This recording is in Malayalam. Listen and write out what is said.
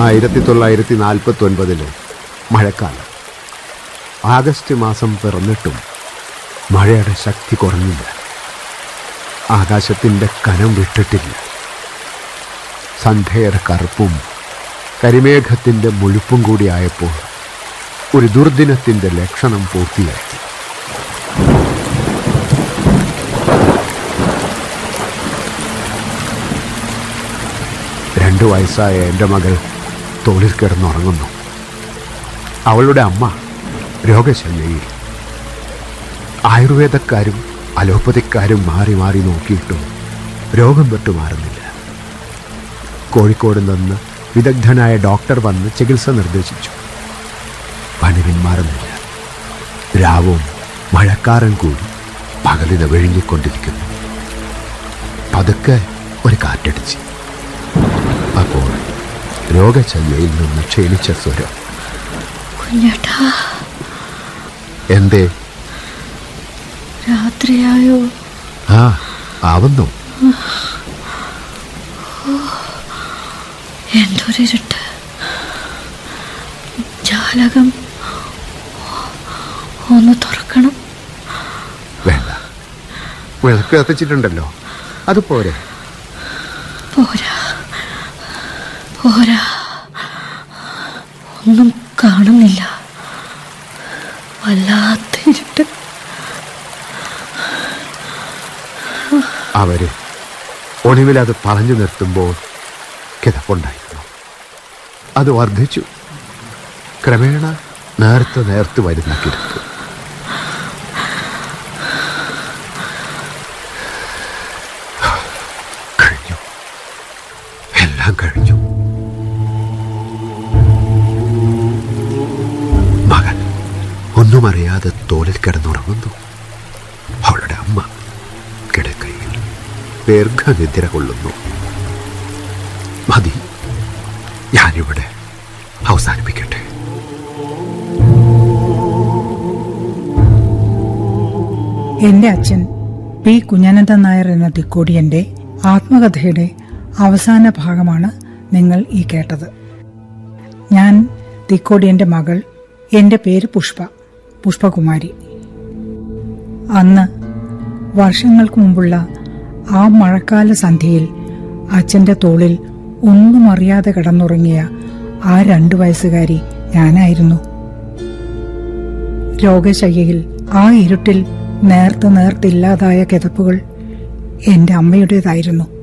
ആയിരത്തി തൊള്ളായിരത്തി നാൽപ്പത്തി ഒൻപതിലെ മഴക്കാലം ആഗസ്റ്റ് മാസം പിറന്നിട്ടും മഴയുടെ ശക്തി കുറഞ്ഞില്ല ആകാശത്തിൻ്റെ കനം വിട്ടിട്ടില്ല സന്ധ്യയുടെ കറുപ്പും കരിമേഘത്തിൻ്റെ മുഴുപ്പും കൂടിയായപ്പോൾ ഒരു ദുർദിനത്തിൻ്റെ ലക്ഷണം പൂർത്തിയായി രണ്ടു വയസ്സായ എൻ്റെ മകൾ തോളിൽ കിടന്നുറങ്ങുന്നു അവളുടെ അമ്മ രോഗശയ്യയിൽ ആയുർവേദക്കാരും അലോപ്പതിക്കാരും മാറി മാറി നോക്കിയിട്ടും രോഗം വിട്ടു മാറുന്നില്ല കോഴിക്കോട് നിന്ന് വിദഗ്ധനായ ഡോക്ടർ വന്ന് ചികിത്സ നിർദ്ദേശിച്ചു പനി പിന്മാറുന്നില്ല രാവും മഴക്കാരൻ കൂടി പകലിന് വിഴുങ്ങിക്കൊണ്ടിരിക്കുന്നു പതുക്കെ ഒരു കാറ്റടിച്ച് അപ്പോൾ രോഗശയ്യയിൽ നിന്ന് ക്ഷീണിച്ച സ്വരം കുഞ്ഞേട്ടാ എന്തേ രാത്രിയായോ ആ ആവുന്നു എന്തൊരിരുട്ട് ജാലകം ഒന്ന് തുറക്കണം വേണ്ട വിളക്ക് കത്തിച്ചിട്ടുണ്ടല്ലോ അത് പോരെ പോരാ പോരാ ഒന്നും കാണുന്നില്ല വല്ലാത്ത ഇരുട്ട് അവര് ഒടുവിൽ അത് പറഞ്ഞു നിർത്തുമ്പോൾ കിതപ്പുണ്ടായിരുന്നു അത് വർദ്ധിച്ചു ക്രമേണ നേർത്ത് നേർത്ത് വരുന്ന കിടപ്പ് കഴിഞ്ഞു എല്ലാം കഴിഞ്ഞു മകൻ ഒന്നും അറിയാതെ തോലിൽ കിടന്നുറങ്ങുന്നു അവളുടെ അമ്മ കിടക്കയിൽ ദീർഘനിദ്ര കൊള്ളുന്നു മതി ഞാനിവിടെ അവസാനിപ്പിക്കട്ടെ എന്റെ അച്ഛൻ പി കുഞ്ഞനന്ദൻ നായർ എന്ന തിക്കോടിയന്റെ ആത്മകഥയുടെ അവസാന ഭാഗമാണ് നിങ്ങൾ ഈ കേട്ടത് ഞാൻ തിക്കോടിയന്റെ മകൾ എന്റെ പേര് പുഷ്പ പുഷ്പകുമാരി അന്ന് വർഷങ്ങൾക്ക് മുമ്പുള്ള ആ മഴക്കാല സന്ധ്യയിൽ അച്ഛന്റെ തോളിൽ ഒന്നും അറിയാതെ കിടന്നുറങ്ങിയ ആ രണ്ടു വയസ്സുകാരി ഞാനായിരുന്നു രോഗശയ്യയിൽ ആ ഇരുട്ടിൽ നേർത്ത് നേർത്തില്ലാതായ കിതപ്പുകൾ എന്റെ അമ്മയുടേതായിരുന്നു